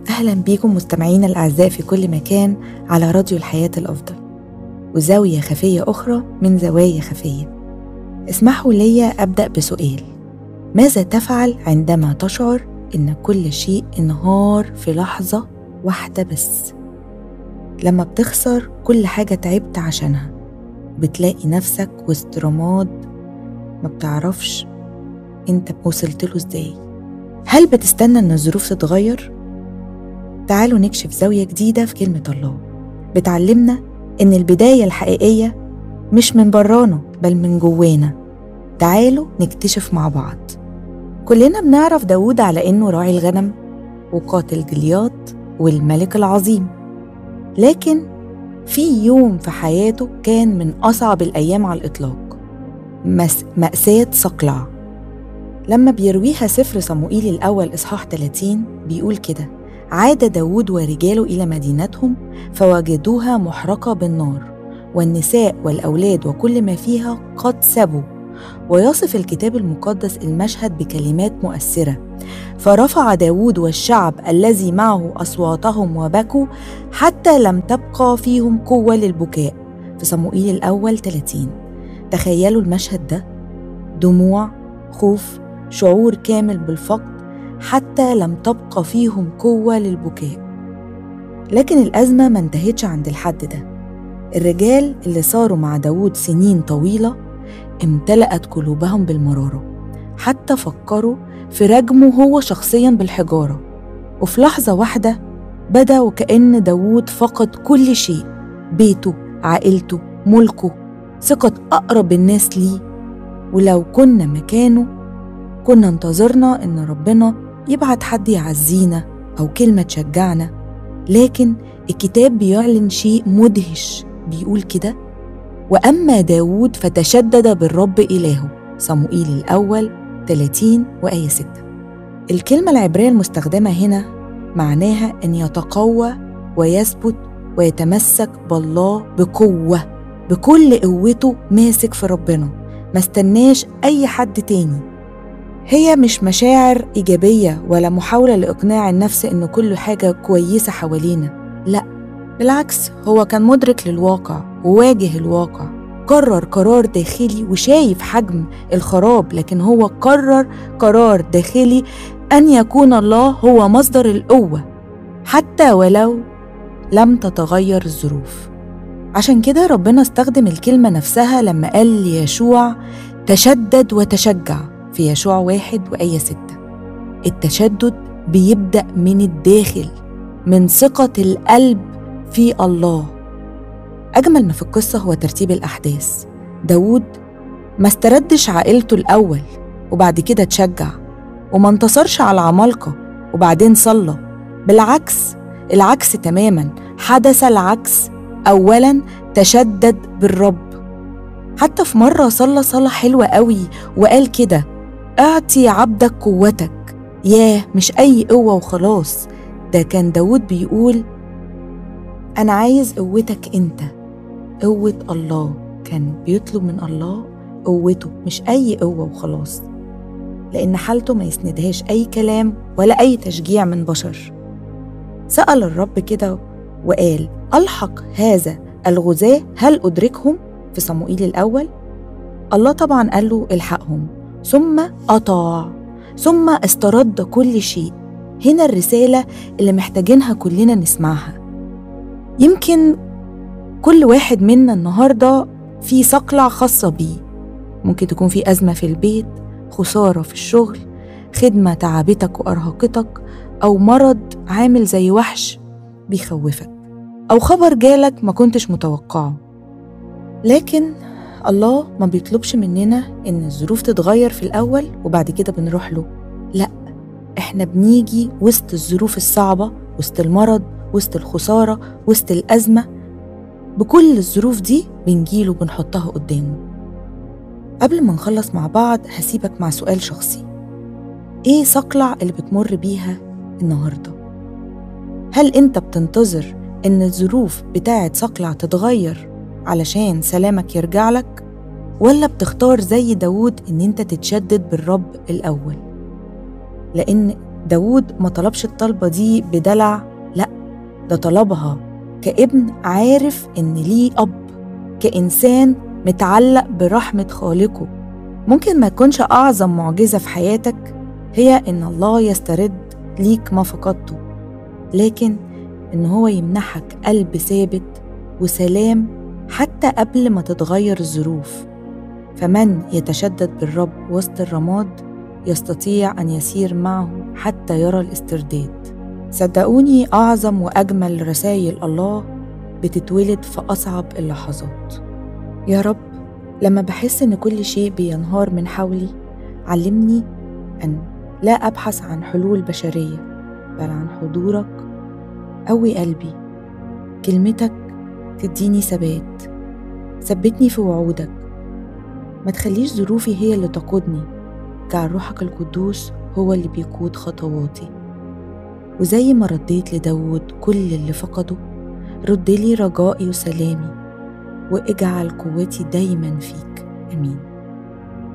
أهلا بيكم مستمعينا الأعزاء في كل مكان على راديو الحياة الأفضل وزاوية خفية أخرى من زوايا خفية اسمحوا لي أبدأ بسؤال ماذا تفعل عندما تشعر إن كل شيء انهار في لحظة واحدة بس لما بتخسر كل حاجة تعبت عشانها بتلاقي نفسك وسط رماد ما بتعرفش انت وصلت له ازاي هل بتستنى ان الظروف تتغير تعالوا نكشف زاوية جديدة في كلمة الله بتعلمنا إن البداية الحقيقية مش من برانا بل من جوانا تعالوا نكتشف مع بعض كلنا بنعرف داود على إنه راعي الغنم وقاتل جلياط والملك العظيم لكن في يوم في حياته كان من أصعب الأيام على الإطلاق مس... مأساة صقلع لما بيرويها سفر صموئيل الأول إصحاح 30 بيقول كده عاد داود ورجاله إلى مدينتهم فوجدوها محرقة بالنار والنساء والأولاد وكل ما فيها قد سبوا ويصف الكتاب المقدس المشهد بكلمات مؤثرة فرفع داود والشعب الذي معه أصواتهم وبكوا حتى لم تبقى فيهم قوة للبكاء في صموئيل الأول 30 تخيلوا المشهد ده دموع خوف شعور كامل بالفقد حتى لم تبقى فيهم قوة للبكاء لكن الأزمة ما انتهتش عند الحد ده الرجال اللي صاروا مع داود سنين طويلة امتلأت قلوبهم بالمرارة حتى فكروا في رجمه هو شخصيا بالحجارة وفي لحظة واحدة بدا وكأن داود فقد كل شيء بيته عائلته ملكه ثقة أقرب الناس ليه ولو كنا مكانه كنا انتظرنا إن ربنا يبعت حد يعزينا أو كلمة تشجعنا لكن الكتاب بيعلن شيء مدهش بيقول كده وأما داود فتشدد بالرب إلهه صموئيل الأول 30 وآية 6 الكلمة العبرية المستخدمة هنا معناها أن يتقوى ويثبت ويتمسك بالله بقوة بكل قوته ماسك في ربنا ما استناش أي حد تاني هي مش مشاعر إيجابية ولا محاولة لإقناع النفس إن كل حاجة كويسة حوالينا لأ بالعكس هو كان مدرك للواقع وواجه الواقع قرر قرار داخلي وشايف حجم الخراب لكن هو قرر قرار داخلي أن يكون الله هو مصدر القوة حتى ولو لم تتغير الظروف عشان كده ربنا استخدم الكلمة نفسها لما قال ليشوع تشدد وتشجع في يشوع واحد وآية ستة التشدد بيبدأ من الداخل من ثقة القلب في الله أجمل ما في القصة هو ترتيب الأحداث داود ما استردش عائلته الأول وبعد كده تشجع وما انتصرش على العمالقة وبعدين صلى بالعكس العكس تماما حدث العكس أولا تشدد بالرب حتى في مرة صلى صلاة حلوة قوي وقال كده اعطي عبدك قوتك ياه مش أي قوة وخلاص ده كان داود بيقول أنا عايز قوتك أنت قوة الله كان بيطلب من الله قوته مش أي قوة وخلاص لأن حالته ما يسندهاش أي كلام ولا أي تشجيع من بشر سأل الرب كده وقال ألحق هذا الغزاة هل أدركهم في صموئيل الأول؟ الله طبعا قال له الحقهم ثم أطاع ثم استرد كل شيء هنا الرسالة اللي محتاجينها كلنا نسمعها يمكن كل واحد منا النهارده في صقلع خاصة بيه ممكن تكون في أزمة في البيت خسارة في الشغل خدمة تعبتك وأرهقتك أو مرض عامل زي وحش بيخوفك أو خبر جالك ما كنتش متوقعه لكن الله ما بيطلبش مننا إن الظروف تتغير في الأول وبعد كده بنروح له لأ إحنا بنيجي وسط الظروف الصعبة وسط المرض وسط الخسارة وسط الأزمة بكل الظروف دي بنجيله وبنحطها قدامه قبل ما نخلص مع بعض هسيبك مع سؤال شخصي ايه صقلع اللي بتمر بيها النهارده هل انت بتنتظر ان الظروف بتاعه صقلع تتغير علشان سلامك يرجع لك ولا بتختار زي داود ان انت تتشدد بالرب الاول لان داود ما طلبش الطلبة دي بدلع لأ ده طلبها كابن عارف إن ليه أب كإنسان متعلق برحمة خالقه ممكن ما تكونش أعظم معجزة في حياتك هي إن الله يسترد ليك ما فقدته لكن إن هو يمنحك قلب ثابت وسلام حتى قبل ما تتغير الظروف فمن يتشدد بالرب وسط الرماد يستطيع أن يسير معه حتى يرى الاسترداد صدقوني أعظم وأجمل رسائل الله بتتولد في أصعب اللحظات يا رب لما بحس إن كل شيء بينهار من حولي علمني أن لا أبحث عن حلول بشرية بل عن حضورك قوي قلبي كلمتك تديني ثبات ثبتني في وعودك ما تخليش ظروفي هي اللي تقودني جعل روحك القدوس هو اللي بيقود خطواتي وزي ما رديت لداود كل اللي فقده رد لي رجائي وسلامي واجعل قوتي دايما فيك امين